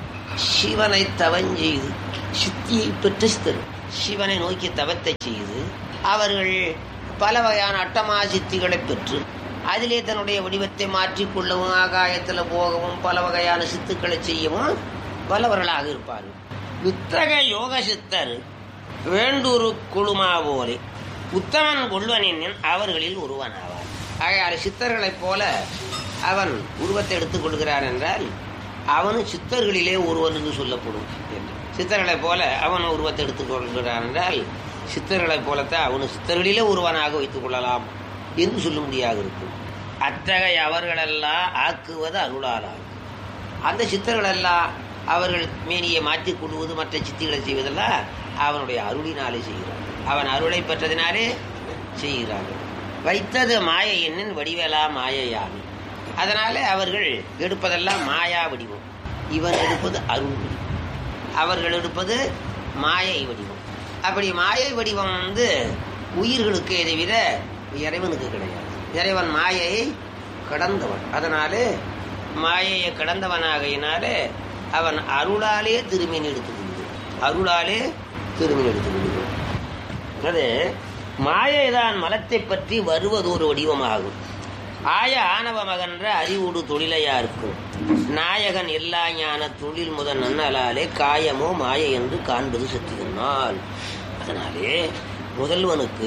சிவனை தவஞ்செய்து சித்தியை பெற்ற சித்தர் சிவனை நோக்கி தவத்தை செய்து அவர்கள் பல வகையான அட்டமா சித்திகளை பெற்று அதிலே தன்னுடைய வடிவத்தை மாற்றிக்கொள்ளவும் ஆகாயத்தில் போகவும் பல வகையான சித்துக்களை செய்யவும் வல்லவர்களாக இருப்பார்கள் வித்தக யோக சித்தர் வேண்டூரு குழுமா போலே உத்தமன் கொள்வனின் அவர்களில் ஒருவனாவார் ஆகையால் சித்தர்களைப் போல அவன் உருவத்தை எடுத்துக் கொள்கிறான் என்றால் அவனும் சித்தர்களிலே ஒருவன் என்று சொல்லப்படும் என்று சித்தர்களைப் போல அவன் உருவத்தை எடுத்துக் கொள்கிறான் என்றால் சித்தர்களைப் போலத்தான் அவனு சித்தர்களிலே ஒருவனாக வைத்துக் கொள்ளலாம் என்று சொல்லும்படியாக இருக்கும் அத்தகைய அவர்களெல்லாம் ஆக்குவது அருளாலாகும் அந்த சித்தர்களெல்லாம் அவர்கள் மேனியை மாற்றிக் கொள்வது மற்ற சித்திகளை செய்வதெல்லாம் அவனுடைய அருளினாலே செய்கிறார்கள் அவன் அருளை பெற்றதினாலே செய்கிறார்கள் வைத்தது மாய எண்ணின் வடிவேலா மாயையாமி அதனால அவர்கள் எடுப்பதெல்லாம் மாயா வடிவம் இவன் எடுப்பது அருள் வடிவம் அவர்கள் எடுப்பது மாயை வடிவம் அப்படி மாயை வடிவம் வந்து உயிர்களுக்கு தவிர இறைவனுக்கு கிடையாது இறைவன் மாயையை கடந்தவன் அதனாலே மாயையை கடந்தவனாகையினாலே அவன் அருளாலே திருமீன் எடுத்துக் கொள்கிறான் அருளாலே திருமீன் எடுத்துக் கொள்கிறான் அது மாயைதான் மலத்தை பற்றி வருவது ஒரு வடிவமாகும் ஆய ஆணவ மகன்ற அறிவுடு தொழிலையா இருக்கும் நாயகன் எல்லா ஞான தொழில் முதல் நன்னலாலே காயமோ மாயை என்று காண்பது சத்தியனால் அதனாலே முதல்வனுக்கு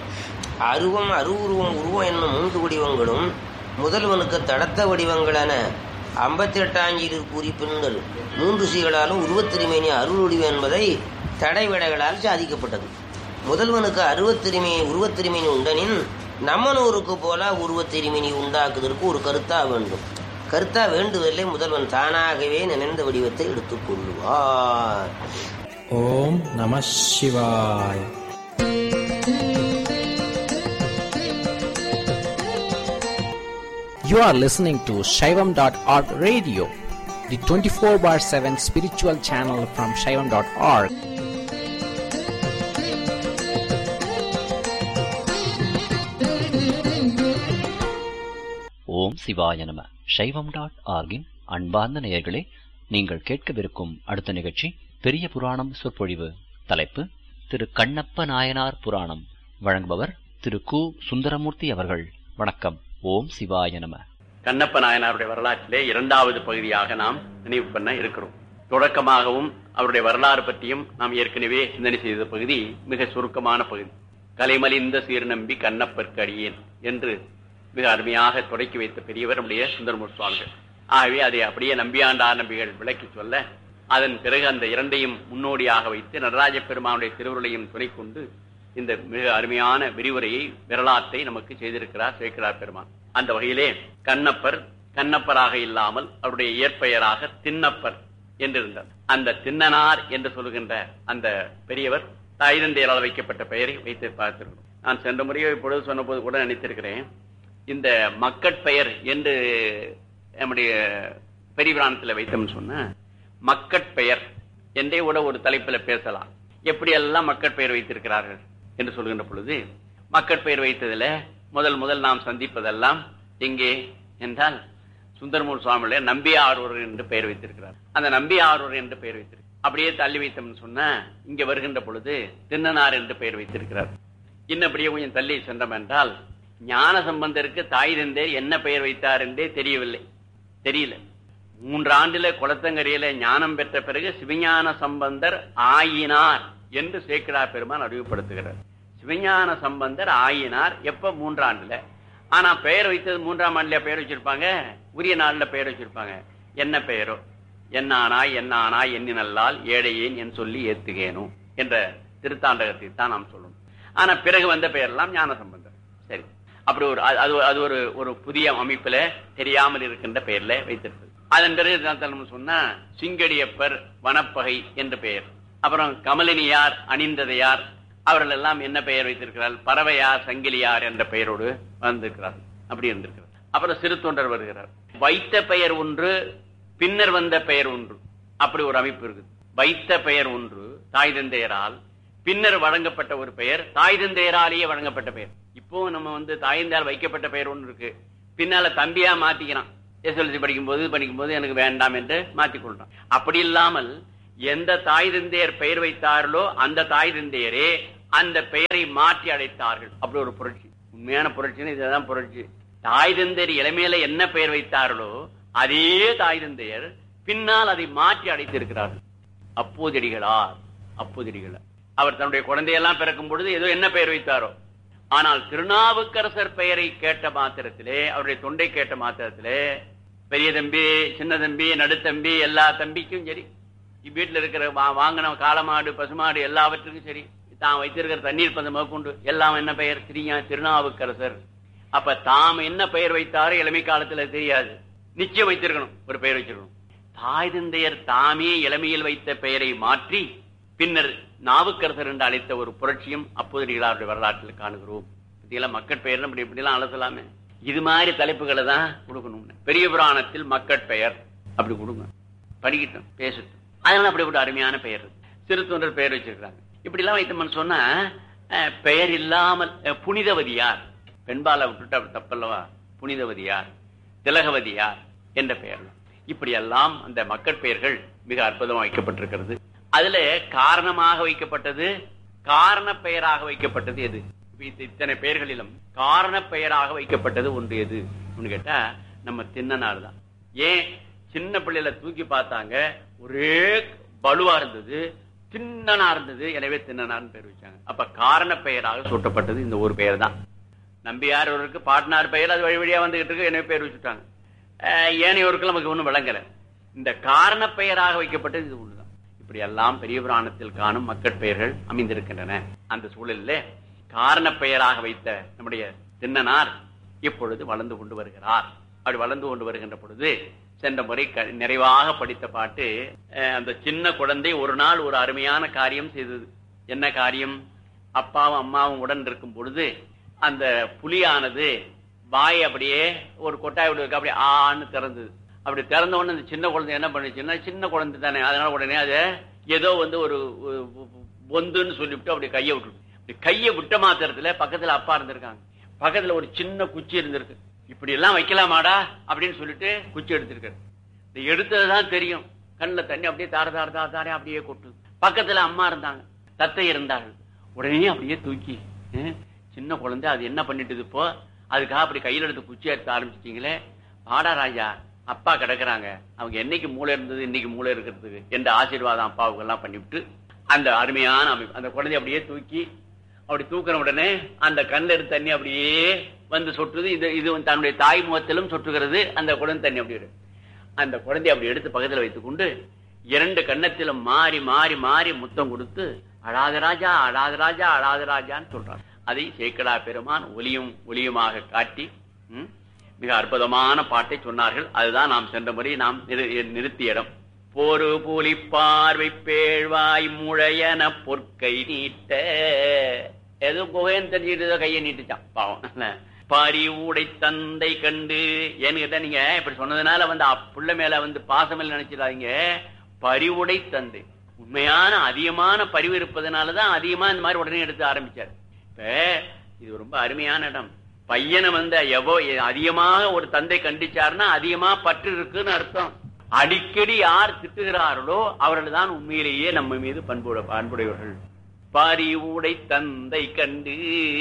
அருவம் அருவுருவம் உருவம் என்னும் மூன்று வடிவங்களும் முதல்வனுக்கு தடத்த வடிவங்களான ஐம்பத்தி எட்டாங்கிரு கூறி பின்னர் மூன்று சீகளாலும் உருவத்திருமேனி அருள் வடிவம் என்பதை தடைவிடைகளால் சாதிக்கப்பட்டது முதல்வனுக்கு அருவத்திருமே உருவத்திருமேனி உண்டனின் நம்மனூருக்கு போல உருவத்திருமேனி உண்டாக்குவதற்கு ஒரு கருத்தா வேண்டும் கருத்தா வேண்டுவதில்லை முதல்வன் தானாகவே நினைந்த வடிவத்தை எடுத்துக் கொள்ளுவார் ஓம் நம சிவாய் You are listening to Shaivam.org radio, the 24 bar 7 spiritual channel from Shaivam.org. ஓம் சிவாய நம சைவம் டாட் ஆர்கின் அன்பார்ந்த நேயர்களே நீங்கள் கேட்கவிருக்கும் அடுத்த நிகழ்ச்சி பெரிய புராணம் சொற்பொழிவு தலைப்பு திரு கண்ணப்ப நாயனார் புராணம் வழங்குபவர் திரு கு சுந்தரமூர்த்தி அவர்கள் வணக்கம் ஓம் சிவாய நம கண்ணப்ப நாயனாருடைய வரலாற்றிலே இரண்டாவது பகுதியாக நாம் நினைவு பண்ண இருக்கிறோம் தொடக்கமாகவும் அவருடைய வரலாறு பற்றியும் நாம் ஏற்கனவே சிந்தனை செய்த பகுதி மிக சுருக்கமான பகுதி கலைமலிந்த சீர்நம்பி கண்ணப்பற்கு அடியேன் என்று மிக அருமையாக தொடக்கி வைத்த பெரியவர் நம்முடைய சுந்தரமூர் சுவாமிகள் ஆகவே அதை அப்படியே நம்பியாண்டார் நம்பிகள் விளக்கி சொல்ல அதன் பிறகு அந்த இரண்டையும் முன்னோடியாக வைத்து நடராஜ பெருமானுடைய திருவுருளையும் துணை கொண்டு இந்த மிக அருமையான விரிவுரையை வரலாற்றை நமக்கு செய்திருக்கிறார் சேக்கிரார் பெருமான் அந்த வகையிலே கண்ணப்பர் கண்ணப்பராக இல்லாமல் அவருடைய இயற்பெயராக திண்ணப்பர் என்றிருந்தார் அந்த திண்ணனார் என்று சொல்லுகின்ற அந்த பெரியவர் தாய்தந்தையரால் வைக்கப்பட்ட பெயரை வைத்து பார்த்திருக்கிறோம் நான் சென்ற முறையோ இப்பொழுது சொன்னபோது கூட நினைத்திருக்கிறேன் இந்த மக்கட்பெயர் என்று நம்முடைய பெரியபிராணத்தில் வைத்தோம்னு சொன்ன மக்கட்பெயர் என்றே கூட ஒரு தலைப்பில் பேசலாம் எப்படியெல்லாம் மக்கட்பெயர் வைத்திருக்கிறார்கள் என்று சொல்கின்ற பொழுது மக்கட்பெயர் வைத்ததில் முதல் முதல் நாம் சந்திப்பதெல்லாம் எங்கே என்றால் சுந்தரமூர் சுவாமியுடைய நம்பி ஆரூர் என்று பெயர் வைத்திருக்கிறார் அந்த நம்பி ஆரூர் என்று பெயர் வைத்திருக்கிறார் அப்படியே தள்ளி வைத்தோம்னு சொன்னா இங்க வருகின்ற பொழுது தின்னனார் என்று பெயர் வைத்திருக்கிறார் இன்னும் அப்படியே கொஞ்சம் தள்ளி சென்றோம் என்றால் ஞான சம்பந்தருக்கு தாய் தந்தையர் என்ன பெயர் வைத்தார் என்றே தெரியவில்லை தெரியல மூன்றாண்டுல குளத்தங்கரையில ஞானம் பெற்ற பிறகு சிவஞான சம்பந்தர் ஆயினார் என்று சேக்கிழார் பெருமான் அறிவுப்படுத்துகிறார் சிவஞான சம்பந்தர் ஆயினார் எப்ப மூன்றாண்டுல ஆனா பெயர் வைத்தது மூன்றாம் ஆண்டுல பெயர் வச்சிருப்பாங்க உரிய நாள்ல பெயர் வச்சிருப்பாங்க என்ன பெயரோ என்னானாய் என்னானாய் எண்ணி நல்லால் ஏழையேன் என் சொல்லி ஏத்துகேனும் என்ற திருத்தாண்டகத்தை தான் நாம் சொல்லணும் ஆனா பிறகு வந்த பெயரெல்லாம் ஞான சம்பந்தர் சரி அப்படி ஒரு அது- அது அது ஒரு ஒரு புதிய அமைப்புல தெரியாமல் இருக்கின்ற பெயர்ல வைத்திருப்பது அதன் பிறகு நான் நம்ம சொன்னா சிங்கடியப்பர் வனப்பகை என்ற பெயர் அப்புறம் கமலினியார் அணிந்ததையார் அவர்கள் எல்லாம் என்ன பெயர் வைத்திருக்கிறார் பறவையார் சங்கிலியார் என்ற பெயரோடு வந்திருக்கிறார் அப்படி இருந்திருக்கிறார் அப்புறம் சிறு தொண்டர் வருகிறார் வைத்த பெயர் ஒன்று பின்னர் வந்த பெயர் ஒன்று அப்படி ஒரு அமைப்பு இருக்குது வைத்த பெயர் ஒன்று தாய் தந்தையரால் பின்னர் வழங்கப்பட்ட ஒரு பெயர் தாய் தந்தையராலேயே வழங்கப்பட்ட பெயர் இப்போ நம்ம வந்து தாய் தந்தையால் வைக்கப்பட்ட பெயர் ஒன்று இருக்கு பின்னால தம்பியா மாத்திக்கிறான் எஸ்எல்சி படிக்கும் போது படிக்கும் போது எனக்கு வேண்டாம் என்று மாத்திக் கொள்றான் அப்படி இல்லாமல் எந்த தாய் தந்தையர் பெயர் வைத்தார்களோ அந்த தாய் தந்தையரே அந்த பெயரை மாற்றி அழைத்தார்கள் அப்படி ஒரு புரட்சி உண்மையான புரட்சின்னு இதுதான் புரட்சி தாய் தந்தையர் இளமையில என்ன பெயர் வைத்தார்களோ அதே தாய் தந்தையர் பின்னால் அதை மாற்றி அழைத்திருக்கிறார்கள் அப்போதடிகளார் அப்போதடிகளார் அவர் தன்னுடைய குழந்தையெல்லாம் பிறக்கும் பொழுது ஏதோ என்ன பெயர் வைத்தாரோ ஆனால் திருநாவுக்கரசர் பெயரை கேட்ட மாத்திரத்திலே அவருடைய தொண்டை கேட்ட மாத்திரத்திலே பெரிய தம்பி சின்ன தம்பி நடுத்தம்பி எல்லா தம்பிக்கும் சரி வீட்டுல இருக்கிற வா- வாங்கின காளமாடு பசுமாடு எல்லாவற்றுக்கும் சரி தான் வைத்திருக்கிற தண்ணீர் பந்தம் முதற்கொண்டு எல்லாம் என்ன பெயர் திரியா திருநாவுக்கரசர் அப்ப தாம் என்ன பெயர் வைத்தாரோ இளமை காலத்துல தெரியாது நிச்சயம் வைத்திருக்கணும் ஒரு பெயர் வச்சிருக்கணும் தாய் தந்தையர் தாமே இளமையில் வைத்த பெயரை மாற்றி பின்னர் நாவுக்கரசர் என்று அழைத்த ஒரு புரட்சியும் அப்போதைய வரலாற்றில் காணுகிறோம் இதெல்லாம் மக்கட் பெயர் இப்படி இப்படிலாம் அலசலாமே இது மாதிரி தலைப்புகளை தான் கொடுக்கணும் பெரிய புராணத்தில் மக்கட் பெயர் அப்படி கொடுங்க படிக்கட்டும் பேசட்டும் அதனால அப்படி ஒரு அருமையான பெயர் இருக்கு. சிறு தொண்டர் பெயர் வச்சிருக்காங்க இப்படி எல்லாம் வைத்தோம்னு சொன்னா அஹ், பெயர் இல்லாமல் அஹ், புனிதவதியார் பெண்பாலை விட்டுட்டு அப்படி தப்பல்லவா புனிதவதியார் திலகவதியார் என்ற பெயர்லாம் இப்படி எல்லாம் அந்த மக்கட் பெயர்கள் மிக அற்புதமாக வைக்கப்பட்டிருக்கிறது அதுல காரணமாக வைக்கப்பட்டது காரண பெயராக வைக்கப்பட்டது எது இப்ப இந்த இத்தனை பெயர்களிலும் காரண பெயராக வைக்கப்பட்டது ஒன்று எது அப்படின்னு கேட்டா நம்ம தின்னனார் தான் ஏன் சின்ன பிள்ளையில தூக்கி பார்த்தாங்க ஒரே பலுவா இருந்தது தின்னனா இருந்தது எனவே தின்னனார்னு பேர் வச்சாங்க அப்ப காரண பெயராக சூட்டப்பட்டது இந்த ஒரு பெயர் தான் நம்பியார் ஒருக்கு பாட்னார் பெயர் அது வழி வழியா வந்துகிட்டு இருக்கு எனவே பேர் வச்சுட்டாங்க அஹ் ஏனையோருக்கு நமக்கு ஒண்ணும் விளங்கல இந்த காரண பெயராக வைக்கப்பட்டது இது ஒண்ணுதான் இப்படி எல்லாம் பெரிய புராணத்தில் காணும் மக்கட் பெயர்கள் அமைந்திருக்கின்றன அந்த சூழலில் காரண பெயராக வைத்த நம்முடைய தின்னனார் இப்பொழுது வளர்ந்து கொண்டு வருகிறார் அப்படி வளர்ந்து கொண்டு வருகின்ற பொழுது சென்ற முறை க- நிறைவாக படித்த பாட்டு அஹ், அந்த சின்ன குழந்தை ஒரு நாள் ஒரு அருமையான காரியம் செய்தது என்ன காரியம் அப்பாவும் அம்மாவும் உடன் இருக்கும் பொழுது அந்த புலியானது வாய் அப்படியே ஒரு கொட்டாய் விடுவதற்கு அப்படியே ஆன்னு திறந்தது அப்படி திறந்த உடனே அந்த சின்ன குழந்தை என்ன பண்ணுச்சுன்னா சின்ன குழந்தை தானே அதனால உடனே அதை ஏதோ வந்து ஒரு ஒரு பொந்துன்னு சொல்லிவிட்டு அப்படி கையை விட்டு இப்படி கையை விட்ட மாத்திரத்துல பக்கத்துல அப்பா இருந்திருக்காங்க பக்கத்துல ஒரு சின்ன குச்சி இருந்திருக்கு இப்படி எல்லாம் வைக்கலாமாடா அப்படின்னு சொல்லிட்டு குச்சி எடுத்திருக்காரு இந்த எடுத்ததுதான் தெரியும் கண்ணுல தண்ணி அப்படியே தார தார தார தாரே அப்படியே கொட்டுது பக்கத்துல அம்மா இருந்தாங்க தத்தை இருந்தார்கள் உடனே அப்படியே தூக்கி அஹ், சின்ன குழந்தை அது என்ன பண்ணிட்டு இப்போ அதுக்காக அப்படி கையில எடுத்து குச்சி எடுத்து ஆரம்பிச்சிட்டீங்களே வாடா ராஜா அப்பா கிடக்குறாங்க அவங்க என்னைக்கு மூளை இருந்தது இன்னைக்கு மூளை இருக்கிறதுக்கு என்ற ஆசீர்வாதம் அப்பாவுக்கு எல்லாம் பண்ணிவிட்டு அந்த அருமையான அமைப்பு அந்த குழந்தைய அப்படியே தூக்கி அப்படி தூக்கின உடனே அந்த கண்ணில் எடுத்த தண்ணி அப்படியே வந்து சொட்டுது இது இது வந்து தன்னுடைய தாய் முகத்திலும் சொட்டுகிறது அந்த குழந்தை தண்ணி அப்படி இருக்கு. அந்த குழந்தைய அப்படி எடுத்து பக்கத்துல வைத்துக் கொண்டு இரண்டு கன்னத்திலும் மாறி மாறி மாறி முத்தம் கொடுத்து அழாத ராஜா அழாத ராஜா அழாத ராஜான்னு சொல்றார் அதை சேக்கடா பெருமான் ஒலியும் ஒலியுமாக காட்டி ம், மிக அற்புதமான பாட்டை சொன்னார்கள் அதுதான் நாம் சென்ற முறை நாம் நிறு- நிறுத்திய இடம் போரு புலி பார்வை பேழ்வாய் முழையன பொற்கை நீட்ட ஏதோ குகைன்னு தெரிஞ்சுட்டு ஏதோ கையை நீட்டுச்சான் பாவம் பாரி ஊடை தந்தை கண்டு ஏன்னு கேட்டா நீங்க இப்படி சொன்னதுனால வந்து அப்புள்ள மேல வந்து பாசமில்லை நினைச்சிடாதீங்க பரிவுடை தந்தை உண்மையான அதிகமான பரிவு இருப்பதனாலதான் அதிகமா இந்த மாதிரி உடனே எடுத்து ஆரம்பிச்சார் இப்ப இது ரொம்ப அருமையான இடம் பையனை வந்து எவ்வளோ அதிகமாக ஒரு தந்தை கண்டிச்சாருன்னா அதிகமா பற்று இருக்குன்னு அர்த்தம் அடிக்கடி யார் திட்டுகிறார்களோ அவர்கள் தான் உண்மையிலேயே நம்ம மீது பண்புட பண்புடையவர்கள் பரிவுடை தந்தை கண்டு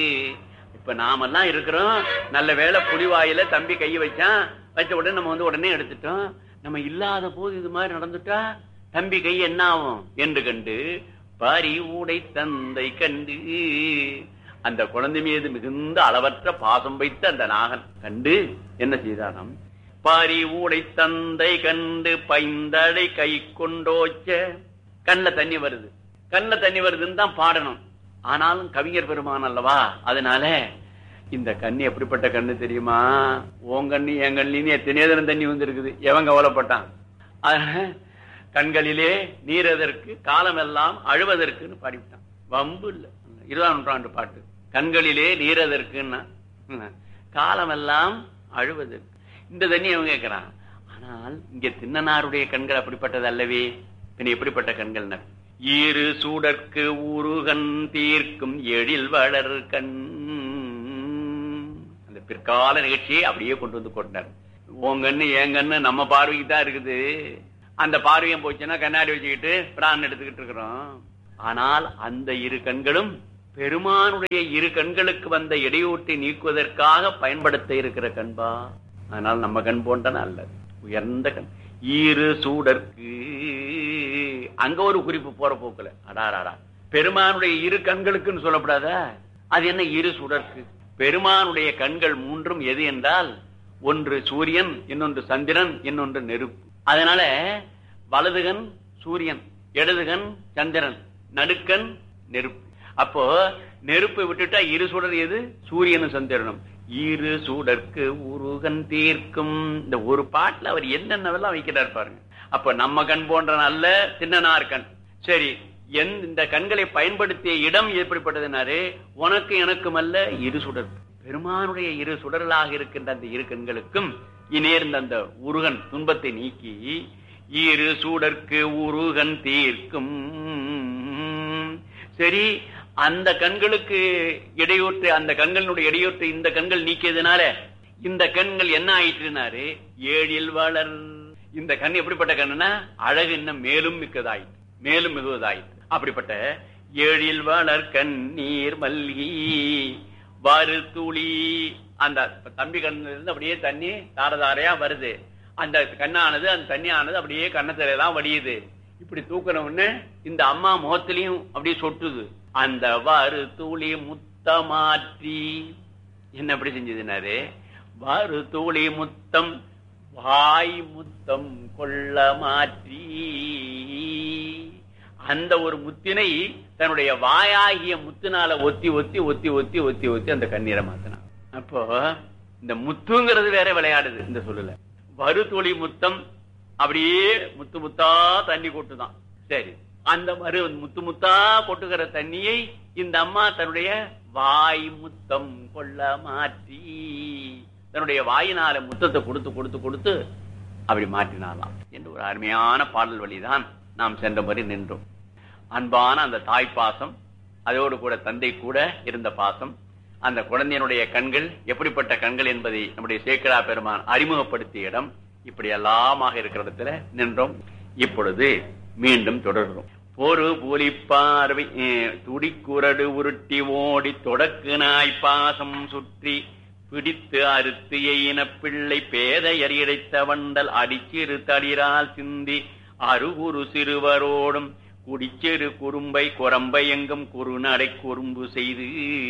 இப்ப நாமெல்லாம் இருக்கிறோம் நல்ல வேளை புலிவாயில தம்பி கையை வச்சான் வச்ச உடனே நம்ம வந்து உடனே எடுத்துட்டோம் நம்ம இல்லாத போது இது மாதிரி நடந்துட்டா தம்பி கை என்ன ஆகும் என்று கண்டு பரி ஊடை தந்தை கண்டு அந்த குழந்தை மீது மிகுந்த அளவற்ற பாசம் வைத்த அந்த நாகன் கண்டு என்ன செய்தாராம் பரி ஊடை தந்தை கண்டு பைந்தடை கை கொண்டோச்ச கண்ணுல தண்ணி வருது கண்ணுல தண்ணி வருதுன்னு தான் பாடணும் ஆனாலும் கவிஞர் பெருமான் அல்லவா அதனால இந்த கண்ணு எப்படிப்பட்ட கண்ணு தெரியுமா உன் கண்ணு என் கண்ணின்னு எத்தனையோ தினம் தண்ணி வந்திருக்குது எவன் கவலைப்பட்டான் அதனால கண்களிலே நீரதற்கு காலமெல்லாம் அழுவதற்குன்னு பாடிவிட்டான் வம்பு இல்ல இருபதாம் நூற்றாண்டு பாட்டு கண்களிலே நீரதற்குன்னா ம். காலமெல்லாம் அழுவதற்கு இந்த தண்ணி அவன் கேட்கிறான் ஆனால் இங்க தின்னனாருடைய கண்கள் அப்படிப்பட்டது அல்லவே பின்ன எப்படிப்பட்ட கண்கள் ஈரு சூடற்கு ஊருகன் தீர்க்கும் எழில் வளர் கண் அந்த பிற்கால நிகழ்ச்சியை அப்படியே கொண்டு வந்து கொண்டார் உன் கண்ணு என் கண்ணு நம்ம பார்வைக்கு தான் இருக்குது அந்த பார்வையும் போச்சுன்னா கண்ணாடி வச்சுக்கிட்டு பிரான் எடுத்துக்கிட்டு இருக்கிறோம் ஆனால் அந்த இரு கண்களும் பெருமானுடைய இரு கண்களுக்கு வந்த இடையூட்டை நீக்குவதற்காக பயன்படுத்த இருக்கிற கண்பா ஆனால் நம்ம கண் போன்றன அல்ல உயர்ந்த கண் ஈரு சூடற்கு அங்க ஒரு குறிப்பு போற போக்குல அடாராடா பெருமானுடைய இரு கண்களுக்குன்னு சொல்லப்படாதா அது என்ன இரு சுடற்கு பெருமானுடைய கண்கள் மூன்றும் எது என்றால் ஒன்று சூரியன் இன்னொன்று சந்திரன் இன்னொன்று நெருப்பு அதனால வலதுகன் சூரியன் இடதுகன் சந்திரன் நடுக்கன் நெருப்பு அப்போ நெருப்பை விட்டுட்டா இரு சுடர் எது சூரியனும் சந்திரனும் இரு சூடற்கு உருகன் தீர்க்கும் இந்த ஒரு பாட்டுல அவர் என்னென்னவெல்லாம் வைக்கிறார் பாருங்க அப்ப நம்ம கண் போன்ற நல்ல சின்னனார் கண் சரி என் இந்த கண்களை பயன்படுத்திய இடம் எப்படிப்பட்டதுனாரு உனக்கு எனக்கும் அல்ல இரு சுடர் பெருமானுடைய இரு சுடர்களாக இருக்கின்ற அந்த இரு கண்களுக்கும் இனேர்ந்த அந்த உருகன் துன்பத்தை நீக்கி இரு சூடற்கு உருகன் தீர்க்கும் சரி அந்த கண்களுக்கு இடையூற்று அந்த கண்களுடைய இடையூற்று இந்த கண்கள் நீக்கியதுனால இந்த கண்கள் என்ன ஆயிற்றுனாரு ஏழில் வளர் இந்த கண் எப்படிப்பட்ட கண்ணுனா அழகு இன்னும் மேலும் மிக்கதாயிற்று மேலும் மிகுவதாயிற்று அப்படிப்பட்ட ஏழில் வளர் கண்ணீர் மல்கி வரு துளி அந்த தம்பி கண்ணுல இருந்து அப்படியே தண்ணி தாரதாரையா வருது அந்த கண்ணானது அந்த தண்ணியானது அப்படியே கண்ணத்திலாம் வடியுது இப்படி தூக்கணும்னு இந்த அம்மா முகத்திலையும் அப்படியே சொட்டுது அந்த வரு துளி முத்தமாற்றி என்ன எப்படி செஞ்சதுனாரு வரு துளி முத்தம் வாய் முத்தம் கொள்ள மாற்றி அந்த ஒரு முத்தினை தன்னுடைய வாயாகிய முத்தினால ஒத்தி ஒத்தி ஒத்தி ஒத்தி ஒத்தி ஒத்தி அந்த கண்ணீரை மாத்தினான் அப்போ இந்த முத்துங்கிறது வேற விளையாடுது இந்த சொல்லல வருதுளி முத்தம் அப்படியே முத்து முத்தா தண்ணி கொட்டுதான் சரி அந்த மறு முத்து முத்தா கொட்டுகிற தண்ணியை இந்த அம்மா தன்னுடைய வாய் முத்தம் கொள்ள மாற்றி தன்னுடைய வாயினால முத்தத்தை கொடுத்து கொடுத்து கொடுத்து அப்படி மாற்றினாலாம் என்று ஒரு அருமையான பாடல் வழிதான் நாம் சென்ற முறை நின்றோம் அன்பான அந்த தாய் பாசம் அதோடு கூட தந்தை கூட இருந்த பாசம் அந்த குழந்தையினுடைய கண்கள் எப்படிப்பட்ட கண்கள் என்பதை நம்முடைய சேக்கரா பெருமான் அறிமுகப்படுத்திய இடம் இப்படி எல்லாமாக இருக்கிற இடத்துல நின்றோம் இப்பொழுது மீண்டும் தொடர்கிறோம் ஒரு புலி பார்வை அஹ், துடிக்குரடு உருட்டி ஓடி தொடக்கு நாய் பாசம் சுற்றி பிடித்து அறுத்து எயின பிள்ளை பேதையர் இடைத்த வண்டல் அடிச்சிறு தளிரால் சிந்தி அருகுரு சிறுவரோடும் குடிச்செரு குறும்பை குரம்பை எங்கும் குறுநடை குறும்பு செய்து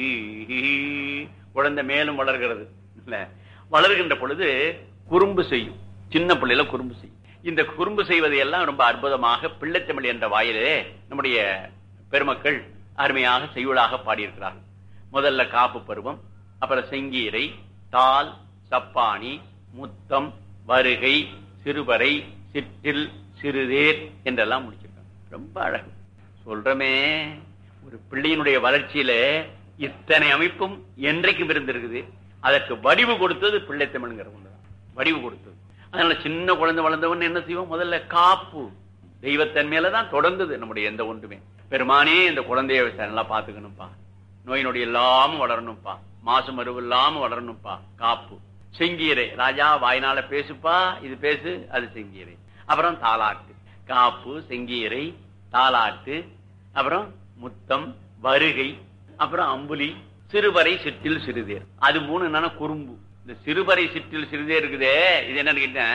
குழந்தை மேலும் வளர்கிறது இல்ல வளர்கின்ற பொழுது குறும்பு செய்யும் சின்ன பிள்ளைல குறும்பு செய்யும் இந்த குறும்பு செய்வதை எல்லாம் ரொம்ப அற்புதமாக பிள்ளைத்தமிழ் என்ற வாயிலே நம்முடைய பெருமக்கள் அருமையாக செய்யுளாக பாடியிருக்கிறார்கள் முதல்ல காப்பு பருவம் அப்புறம் செங்கீரை தால் சப்பானி முத்தம் வருகை சிறுவரை சிற்றில் சிறுதேர் என்றெல்லாம் முடிச்சிருக்காங்க ரொம்ப அழகு சொல்றமே ஒரு பிள்ளையினுடைய வளர்ச்சியில இத்தனை அமைப்பும் என்றைக்கும் இருந்திருக்குது அதற்கு வடிவு கொடுத்தது பிள்ளைத்தமிழ்ங்கிற ஒண்ணுதான் வடிவு கொடுத்தது அதனால சின்ன குழந்தை வளர்ந்தவன் என்ன செய்வோம் முதல்ல காப்பு தெய்வத்தன் மேலதான் தொடர்ந்தது நம்முடைய எந்த ஒன்றுமே பெருமானே இந்த குழந்தைய நல்லா பாத்துக்கணும்ப்பா நோய் நொடி இல்லாம வளரணும்ப்பா மாசு மருவு இல்லாம வளரணும்ப்பா காப்பு செங்கீரை ராஜா வாய்னால பேசுப்பா இது பேசு அது செங்கீரை அப்புறம் தாலாட்டு காப்பு செங்கீரை தாலாட்டு அப்புறம் முத்தம் வருகை அப்புறம் அம்புலி சிறுவரை சிற்றில் சிறுதேர் அது மூணு என்னன்னா குறும்பு இந்த சிறுவரை சிற்றில் சிறுதேர் இருக்குதே இது என்னன்னு கேட்டேன்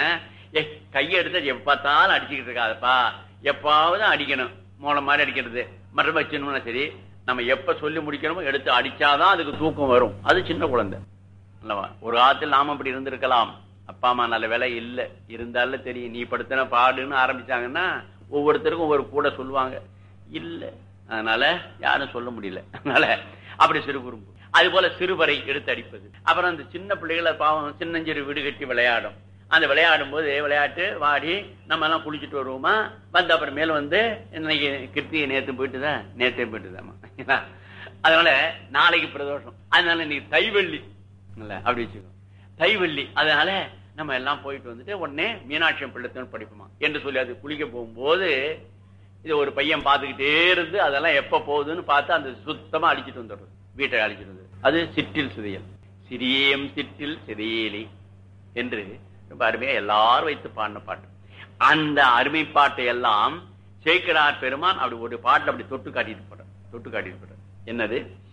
ஏ கையை எடுத்து எப்ப பார்த்தாலும் அடிச்சுக்கிட்டு இருக்காதப்பா எப்பாவது அடிக்கணும் மூலம் மாதிரி அடிக்கிறது மற்ற வச்சணும்னா சரி நம்ம எப்ப சொல்லி முடிக்கணுமோ எடுத்து அடிச்சாதான் அதுக்கு தூக்கம் வரும் அது சின்ன குழந்தை அல்லவா ஒரு காலத்தில் நாம அப்படி இருந்திருக்கலாம் அப்பா அம்மா நல்ல வேலை இல்ல இருந்தாலும் தெரியும் நீ படுத்தின பாடுன்னு ஆரம்பிச்சாங்கன்னா ஒவ்வொருத்தருக்கும் ஒவ்வொரு கூட சொல்லுவாங்க இல்ல அதனால யாரும் சொல்ல முடியல அதனால அப்படி சிறு குறும்பு அது போல சிறுவரை எடுத்து அடிப்பது அப்புறம் அந்த சின்ன பிள்ளைகளை பாவம் சின்னஞ்சிறு வீடு கட்டி விளையாடும் அந்த விளையாடும் போது விளையாட்டு வாடி நம்ம எல்லாம் குளிச்சுட்டு வருவோமா வந்து அப்புறம் மேல வந்து இன்னைக்கு கிருத்திகை நேத்து போயிட்டுதான் நேத்தே போயிட்டுதாம்மா அதனால நாளைக்கு பிரதோஷம் அதனால இன்னைக்கு தைவள்ளி இல்ல அப்படி வச்சுக்கோ தைவள்ளி அதனால நம்ம எல்லாம் போயிட்டு வந்துட்டு உடனே மீனாட்சி பிள்ளைத்தன் படிப்போமா என்று சொல்லி அது குளிக்க போகும்போது இது ஒரு பையன் பார்த்துக்கிட்டே இருந்து அதெல்லாம் எப்ப போகுதுன்னு பார்த்து அந்த சுத்தமா அழிச்சிட்டு வந்துடுறது வீட்டை அழிச்சிட்டு வந்து அது சிற்றில் சிதையல் சிறியம் சிற்றில் சிதையலி என்று ரொம்ப அருமையா எல்லாரும் வைத்து பாடின பாட்டு அந்த அருமை பாட்டை எல்லாம் சேக்கடார் பெருமான் அப்படி ஒரு பாட்டுல அப்படி தொட்டு காட்டிட்டு போறார் தொட்டு காட்டிட்டு போறார் என்னது